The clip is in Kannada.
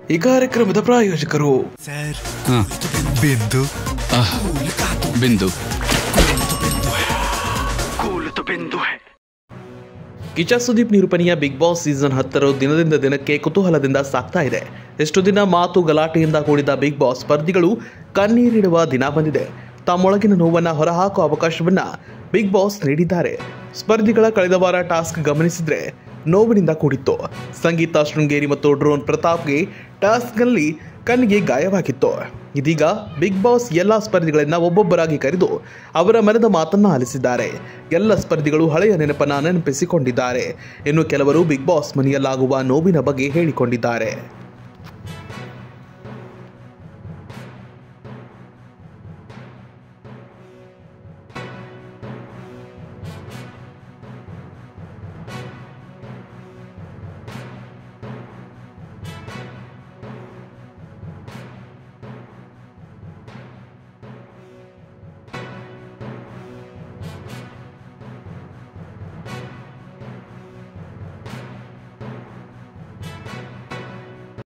ಈ ಕಾರ್ಯಕ್ರಮದ ಪ್ರಾಯೋಜಕರು ಸರ್ ಹಾ. ಬಿಂದು ಆಹ್, ಬಿಂದು ಕಿಚ ಸುದೀಪ್ ನಿರೂಪಣೆಯ ಬಿಗ್ ಬಾಸ್ ಸೀಸನ್ ಹತ್ತರ ದಿನದಿಂದ ದಿನಕ್ಕೆ ಕುತೂಹಲದಿಂದ ಸಾಗ್ತಾ ಇದೆ ಎಷ್ಟು ದಿನ ಮಾತು ಗಲಾಟೆಯಿಂದ ಕೂಡಿದ ಬಿಗ್ ಬಾಸ್ ಸ್ಪರ್ಧಿಗಳು ಕಣ್ಣೀರಿಡುವ ದಿನ ಬಂದಿದೆ ತಮ್ಮೊಳಗಿನ ನೋವನ್ನು ಹೊರಹಾಕುವ ಅವಕಾಶವನ್ನ ಬಿಗ್ ಬಾಸ್ ನೀಡಿದ್ದಾರೆ ಸ್ಪರ್ಧಿಗಳ ಕಳೆದ ವಾರ ಟಾಸ್ಕ್ ಗಮನಿಸಿದ್ರೆ ನೋವಿನಿಂದ ಕೂಡಿತ್ತು ಸಂಗೀತ ಶೃಂಗೇರಿ ಮತ್ತು ಡ್ರೋನ್ ಪ್ರತಾಪ್ಗೆ ಟಾಸ್ಕ್ನಲ್ಲಿ ಕಣ್ಣಿಗೆ ಗಾಯವಾಗಿತ್ತು ಇದೀಗ ಬಿಗ್ ಬಾಸ್ ಎಲ್ಲ ಸ್ಪರ್ಧಿಗಳನ್ನ ಒಬ್ಬೊಬ್ಬರಾಗಿ ಕರೆದು ಅವರ ಮನದ ಮಾತನ್ನ ಆಲಿಸಿದ್ದಾರೆ ಎಲ್ಲ ಸ್ಪರ್ಧಿಗಳು ಹಳೆಯ ನೆನಪನ್ನ ನೆನಪಿಸಿಕೊಂಡಿದ್ದಾರೆ ಇನ್ನು ಕೆಲವರು ಬಿಗ್ ಬಾಸ್ ಮನೆಯಲ್ಲಾಗುವ ನೋವಿನ ಬಗ್ಗೆ ಹೇಳಿಕೊಂಡಿದ್ದಾರೆ